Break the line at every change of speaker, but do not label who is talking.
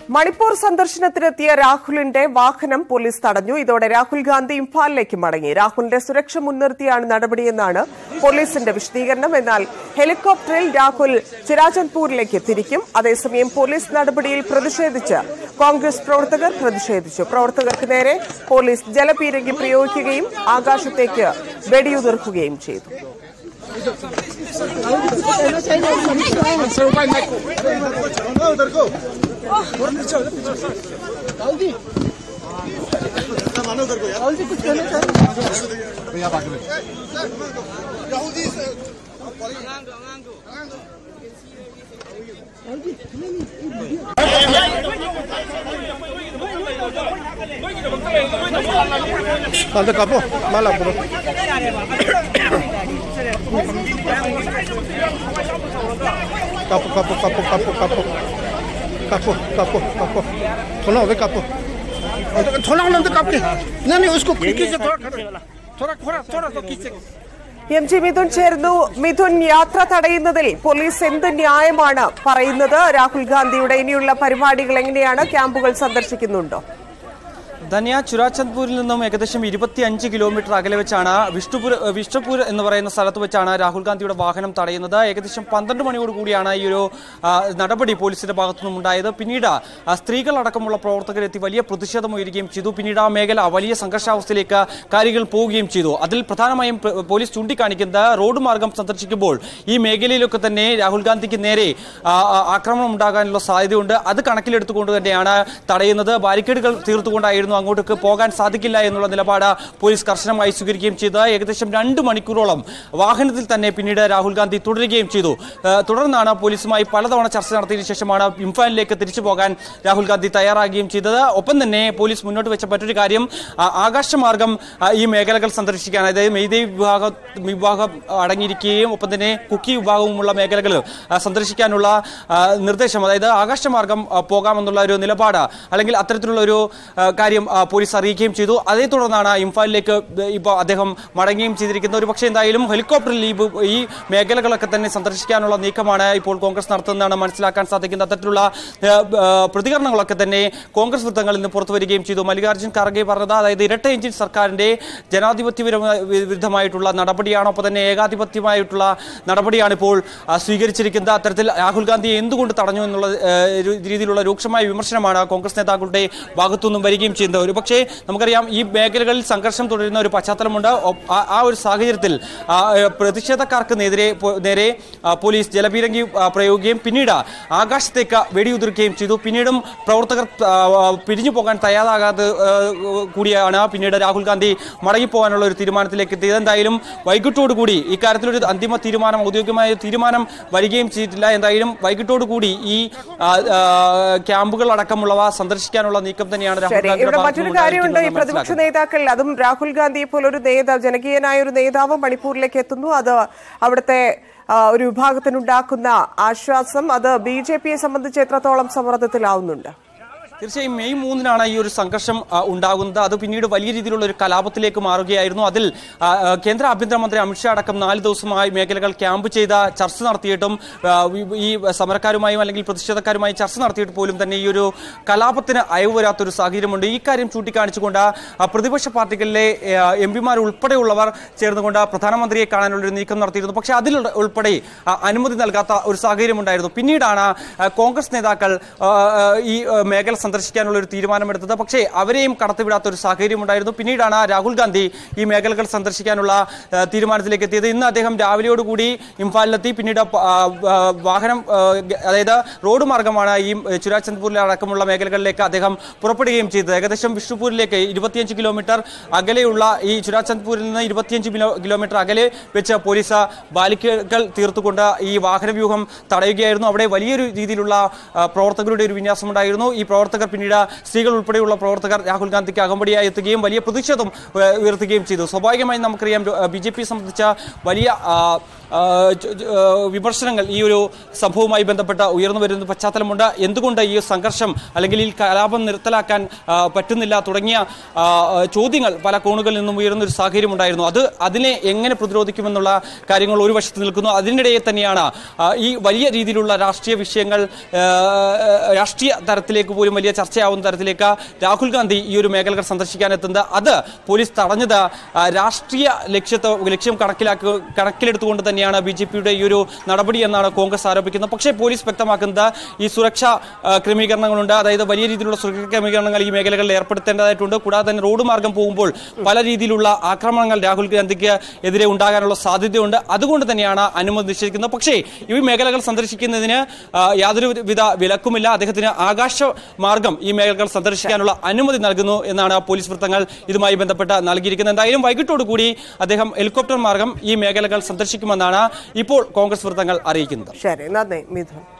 മണിപ്പൂർ സന്ദർശനത്തിനെത്തിയ രാഹുലിന്റെ വാഹനം പോലീസ് തടഞ്ഞു ഇതോടെ രാഹുൽ ഗാന്ധി ഇംഫാലിലേക്ക് മടങ്ങി രാഹുലിന്റെ സുരക്ഷ മുൻനിർത്തിയാണ് നടപടിയെന്നാണ് പോലീസിന്റെ വിശദീകരണം എന്നാൽ ഹെലികോപ്റ്ററിൽ രാഹുൽ ചിരാചന്ദ്പൂരിലേക്ക് തിരിക്കും അതേസമയം പോലീസ് നടപടിയിൽ പ്രതിഷേധിച്ച് കോൺഗ്രസ് പ്രവർത്തകർ പ്രതിഷേധിച്ചു പ്രവർത്തകർക്ക് നേരെ പോലീസ് ജലപീരങ്കി പ്രയോഗിക്കുകയും ആകാശത്തേക്ക് വെടിയുതിർക്കുകയും ചെയ്തു
Falta capo, mala, bro. Capo, capo, capo, capo, capo. Capo, capo, capo. थोड़ा होवे capo. थोड़ा होना तो काप के नहीं नहीं उसको खिड़की से थोड़ा खड़ा थोड़ा थोड़ा थोड़ा तो खींचे
എം ജി മിഥുൻ ചേർന്നു മിഥുൻ യാത്ര തടയുന്നതിൽ പോലീസ് എന്ത് ന്യായമാണ് പറയുന്നത് രാഹുൽ ഗാന്ധിയുടെ ഇനിയുള്ള പരിപാടികൾ എങ്ങനെയാണ് ക്യാമ്പുകൾ സന്ദർശിക്കുന്നുണ്ടോ
ധനിയ ചുരാചന്ദ്പൂരിൽ നിന്നും ഏകദേശം ഇരുപത്തിയഞ്ച് കിലോമീറ്റർ അകലെ വെച്ചാണ് വിഷ്ണുപൂർ വിഷ്ണുപൂർ എന്ന് പറയുന്ന സ്ഥലത്ത് വെച്ചാണ് രാഹുൽ ഗാന്ധിയുടെ വാഹനം തടയുന്നത് ഏകദേശം പന്ത്രണ്ട് മണിയോട് കൂടിയാണ് ഈ ഒരു ആ, നടപടി പോലീസിന്റെ ഭാഗത്തു നിന്നും ഉണ്ടായത് പിന്നീട് ആ, സ്ത്രീകളടക്കമുള്ള പ്രവർത്തകരെത്തി വലിയ പ്രതിഷേധം ഉയരുകയും ചെയ്തു പിന്നീട് ആ മേഖല വലിയ സംഘർഷാവസ്ഥയിലേക്ക് കാര്യങ്ങൾ പോവുകയും ചെയ്തു അതിൽ പ്രധാനമായും പ- പോലീസ് ചൂണ്ടിക്കാണിക്കുന്നത് റോഡ് മാർഗം സന്ദർശിക്കുമ്പോൾ ഈ മേഖലയിലൊക്കെ തന്നെ രാഹുൽ ഗാന്ധിക്ക് നേരെ ആ, ആ, ആക്രമണം ഉണ്ടാകാനുള്ള സാധ്യതയുണ്ട് അത് കണക്കിലെടുത്തുകൊണ്ട് തന്നെയാണ് തടയുന്നത് ബാരിക്കേഡുകൾ തീർത്തുകൊണ്ടായിരുന്നു അങ്ങോട്ടേക്ക് പോകാൻ സാധിക്കില്ല എന്നുള്ള നിലപാട് പോലീസ് കർശനമായി സ്വീകരിക്കുകയും ചെയ്ത് ഏകദേശം രണ്ട് മണിക്കൂറോളം വാഹനത്തിൽ തന്നെ പിന്നീട് രാഹുൽ ഗാന്ധി തുടരുകയും ചെയ്തു ആ, തുടർന്നാണ് പോലീസുമായി പലതവണ ചർച്ച നടത്തിയതിനു ശേഷമാണ് ഇംഫാലിലേക്ക് തിരിച്ചു പോകാൻ രാഹുൽ ഗാന്ധി തയ്യാറാകുകയും ചെയ്തത് ഒപ്പം തന്നെ പോലീസ് മുന്നോട്ട് വെച്ച മറ്റൊരു കാര്യം ആ, ആകാശമാർഗം ആ, ഈ മേഖലകൾ സന്ദർശിക്കാൻ അതായത് മെയ്തേ വിഭാഗ വിഭാഗം അടങ്ങിയിരിക്കുകയും ഒപ്പം തന്നെ കുക്കി വിഭാഗവുമുള്ള മേഖലകൾ ആ, സന്ദർശിക്കാനുള്ള ആ, നിർദ്ദേശം അതായത് ആകാശമാർഗം ആ, പോകാമെന്നുള്ള ഒരു നിലപാട് അല്ലെങ്കിൽ അത്തരത്തിലുള്ള ഒരു ആ, കാര്യം ആ, പോലീസ് അറിയിക്കുകയും ചെയ്തു അതേ തുടർന്നാണ് ഇംഫാലിലേക്ക് ഇപ്പോൾ അദ്ദേഹം മടങ്ങുകയും ചെയ്തിരിക്കുന്നത് ഒരു പക്ഷേ എന്തായാലും ഹെലികോപ്റ്ററിൽ ഈ ഭൂ- ഈ മേഖലകളൊക്കെ തന്നെ സന്ദർശിക്കാനുള്ള നീക്കമാണ് ഇപ്പോൾ കോൺഗ്രസ് നടത്തുന്നതാണ് മനസ്സിലാക്കാൻ സാധിക്കുന്നത് അത്തരത്തിലുള്ള ആ, ആ, പ്രതികരണങ്ങളൊക്കെ തന്നെ കോൺഗ്രസ് വൃത്തങ്ങളിൽ നിന്ന് പുറത്തു വരികയും ചെയ്തു മല്ലികാർജ്ജുൻ ഖാർഗെ പറഞ്ഞത് അതായത് ഇരട്ട എഞ്ചിൻ സർക്കാരിന്റെ ജനാധിപത്യ വിരുദ്ധ- വിരുദ്ധമായിട്ടുള്ള നടപടിയാണ് ഒപ്പം തന്നെ ഏകാധിപത്യമായിട്ടുള്ള നടപടിയാണ് ഇപ്പോൾ ആ, സ്വീകരിച്ചിരിക്കുന്നത് അത്തരത്തിൽ രാഹുൽ ഗാന്ധി എന്തുകൊണ്ട് തടഞ്ഞു എന്നുള്ള ആ, ഒരു രീതിയിലുള്ള രൂക്ഷമായ വിമർശനമാണ് കോൺഗ്രസ് നേതാക്കളുടെ ഭാഗത്തുനിന്നും വരികയും ചെയ്യുന്നത് ഒരു പക്ഷേ നമുക്കറിയാം ഈ മേഖലകളിൽ സംഘർഷം തുടരുന്ന ഒരു പശ്ചാത്തലമുണ്ട് ഒ- ആ- ആ ഒരു സാഹചര്യത്തിൽ ആ, ഏ, പ്രതിഷേധക്കാർക്ക് നേരെ പോ- നേരെ ആ, പോലീസ് ജലപീരങ്കി ആ, പ്രയോഗിക്കുകയും പിന്നീട് ആകാശത്തേക്ക് വെടിയുതിർക്കുകയും ചെയ്തു പിന്നീടും പ്രവർത്തകർ ആ, ആ, പിരിഞ്ഞു പോകാൻ തയ്യാറാകാതെ ആ, കൂടിയാണ് പിന്നീട് രാഹുൽ ഗാന്ധി മടങ്ങിപ്പോകാനുള്ള ഒരു തീരുമാനത്തിലേക്ക് എത്തിയത് എന്തായാലും വൈകിട്ടോടുകൂടി ഇക്കാര്യത്തിലൊരു അന്തിമ തീരുമാനം ഔദ്യോഗികമായ തീരുമാനം വരികയും ചെയ്തിട്ടില്ല എന്തായാലും വൈകിട്ടോടുകൂടി ഈ ആ, ആ, ക്യാമ്പുകൾ അടക്കമുള്ളവ സന്ദർശിക്കാനുള്ള നീക്കം തന്നെയാണ് രാഹുൽ
ശരി
ഗാന്ധിയുടെ
ഇവിടെ
ഭാഗത്തു
മറ്റൊരു
നിന്നും
കാര്യമുണ്ട് ഈ
ഉണ്ടായിരിക്കുന്നതെന്ന്
പ്രതിപക്ഷ
മനസ്സിലാക്കുന്നു.
നേതാക്കൾ അതും രാഹുൽ ഗാന്ധിയെ പോലൊരു നേതാവ് ജനകീയനായ ഒരു നേതാവ് മണിപ്പൂരിലേക്ക് എത്തുന്നു അത് അവിടുത്തെ ആ, ഒരു വിഭാഗത്തിനുണ്ടാക്കുന്ന ആശ്വാസം അത് ബി ജെ പിയെ സംബന്ധിച്ച് എത്രത്തോളം സമ്മർദ്ദത്തിലാവുന്നുണ്ട്
തീർച്ചയായും മെയ് മൂന്നിനാണ് ഈ ഒരു സംഘർഷം ആ, ഉണ്ടാകുന്നത് അത് പിന്നീട് വലിയ രീതിയിലുള്ള ഒരു കലാപത്തിലേക്ക് മാറുകയായിരുന്നു അതിൽ ആ, ആ, കേന്ദ്ര ആഭ്യന്തരമന്ത്രി അമിത്ഷാ അടക്കം നാല് ദിവസമായി മേഖലകൾ ക്യാമ്പ് ചെയ്ത ചർച്ച നടത്തിയിട്ടും ആ, ഈ- ഈ സമരക്കാരുമായും അല്ലെങ്കിൽ പ്രതിഷേധക്കാരുമായി ചർച്ച നടത്തിയിട്ട് പോലും തന്നെ ഈ ഒരു കലാപത്തിന് അയവ് വരാത്തൊരു സാഹചര്യമുണ്ട് ഈ കാര്യം ചൂണ്ടിക്കാണിച്ചുകൊണ്ട് ആ, പ്രതിപക്ഷ പാർട്ടികളിലെ എം പിമാർ ഉൾപ്പെടെയുള്ളവർ ചേർന്നുകൊണ്ട് പ്രധാനമന്ത്രിയെ കാണാനുള്ള ഒരു നീക്കം നടത്തിയിരുന്നു പക്ഷേ അതിൽ ഉൾപ്പെടെ ആ, അനുമതി നൽകാത്ത ഒരു സാഹചര്യമുണ്ടായിരുന്നു പിന്നീടാണ് ആ, കോൺഗ്രസ് നേതാക്കൾ ആ, ആ, ഈ ആ, മേഖല സന്ദർശിക്കാനുള്ള ഒരു തീരുമാനമെടുത്തത് പക്ഷേ അവരെയും കടത്തിവിടാത്ത ഒരു സാഹചര്യം ഉണ്ടായിരുന്നു പിന്നീടാണ് രാഹുൽ ഗാന്ധി ഈ മേഖലകൾ സന്ദർശിക്കാനുള്ള ആ, തീരുമാനത്തിലേക്ക് എത്തിയത് ഇന്ന് അദ്ദേഹം രാവിലെയോടുകൂടി ഇംഫാലിലെത്തി പിന്നീട് പ- ആ, ആ, വാഹനം ആ, ഗ- അതായത് റോഡ് മാർഗമാണ് ഈ ചുരാചന്ദ്പൂരിലെ അടക്കമുള്ള മേഖലകളിലേക്ക് അദ്ദേഹം പുറപ്പെടുകയും ചെയ്തത് ഏകദേശം വിഷ്ണുപൂരിലേക്ക് ഇരുപത്തിയഞ്ച് കിലോമീറ്റർ അകലെയുള്ള ഈ ചുരാചന്ദ്പൂരിൽ നിന്ന് ഇരുപത്തിയഞ്ച് കിലോ കിലോമീറ്റർ അകലെ വെച്ച് പോലീസ് ബാലിക്കകൾ തീർത്തുകൊണ്ട് ഈ വാഹനവ്യൂഹം തടയുകയായിരുന്നു അവിടെ വലിയൊരു രീതിയിലുള്ള ആ, പ്രവർത്തകരുടെ ഒരു വിന്യാസമുണ്ടായിരുന്നു ഈ പ്രവർത്തകർ പ്രവർത്തകർ പിന്നീട് സ്ത്രീകൾ ഉൾപ്പെടെയുള്ള പ്രവർത്തകർ രാഹുൽ ഗാന്ധിക്ക് അകമ്പടിയായി എത്തുകയും വലിയ പ്രതിഷേധം ഏഹ്, ഉയർത്തുകയും ചെയ്തു സ്വാഭാവികമായും നമുക്കറിയാം ബി ജെ പി സംബന്ധിച്ച വലിയ ആ, ആ, ച- ച- ആ, വിമർശനങ്ങൾ ഈ ഒരു സംഭവവുമായി ബന്ധപ്പെട്ട ഉയർന്നു വരുന്ന പശ്ചാത്തലമുണ്ട് എന്തുകൊണ്ട് ഈ സംഘർഷം അല്ലെങ്കിൽ ഈ കലാപം നിർത്തലാക്കാൻ ആ, പറ്റുന്നില്ല തുടങ്ങിയ ആ, ചോദ്യങ്ങൾ പല കോണുകളിൽ നിന്നും ഉയർന്ന ഒരു സാഹചര്യം ഉണ്ടായിരുന്നു അത് അതിനെ എങ്ങനെ പ്രതിരോധിക്കുമെന്നുള്ള കാര്യങ്ങൾ ഒരു വശത്ത് നിൽക്കുന്നു അതിനിടയിൽ തന്നെയാണ് ആ, ഈ വലിയ രീതിയിലുള്ള രാഷ്ട്രീയ വിഷയങ്ങൾ ആ, രാഷ്ട്രീയ തരത്തിലേക്ക് പോലും വലിയ ചർച്ചയാവുന്ന തരത്തിലേക്ക് രാഹുൽ ഗാന്ധി ഈ ഒരു മേഖലകൾ സന്ദർശിക്കാൻ എത്തുന്നത് അത് പോലീസ് തടഞ്ഞത് ആ, രാഷ്ട്രീയ ലക്ഷ്യത്തെ ലക്ഷ്യം കണക്കിലാക്കുക കണക്കിലെടുത്തുകൊണ്ട് തന്നെയാണ് ബി ജെ പിയുടെ ഈ ഒരു നടപടി എന്നാണ് കോൺഗ്രസ് ആരോപിക്കുന്നത് പക്ഷേ പോലീസ് വ്യക്തമാക്കുന്നത് ഈ സുരക്ഷാ ആ, ക്രമീകരണങ്ങളുണ്ട് അതായത് വലിയ രീതിയിലുള്ള സുരക്ഷാ ക്രമീകരണങ്ങൾ ഈ മേഖലകളിൽ ഏർപ്പെടുത്തേണ്ടതായിട്ടുണ്ട് കൂടാതെ തന്നെ റോഡ് മാർഗം പോകുമ്പോൾ പല രീതിയിലുള്ള ആക്രമണങ്ങൾ രാഹുൽ ഗാന്ധിക്ക് എതിരെ ഉണ്ടാകാനുള്ള സാധ്യതയുണ്ട് അതുകൊണ്ട് തന്നെയാണ് അനുമതി നിഷേധിക്കുന്നത് പക്ഷേ ഈ മേഖലകൾ സന്ദർശിക്കുന്നതിന് ആ, യാതൊരു വിധ വിലക്കുമില്ല അദ്ദേഹത്തിന് ആകാശ മാർഗം ഈ മേഖലകൾ സന്ദർശിക്കാനുള്ള അനുമതി നൽകുന്നു എന്നാണ് പോലീസ് വൃത്തങ്ങൾ ഇതുമായി ബന്ധപ്പെട്ട് നൽകിയിരിക്കുന്നത് എന്തായാലും വൈകിട്ടോടുകൂടി അദ്ദേഹം ഹെലികോപ്റ്റർ മാർഗം ഈ മേഖലകൾ സന്ദർശിക്കുമെന്നാണ് ഇപ്പോൾ കോൺഗ്രസ് വൃത്തങ്ങൾ അറിയിക്കുന്നത്
ശരി നന്ദി മിഥുൻ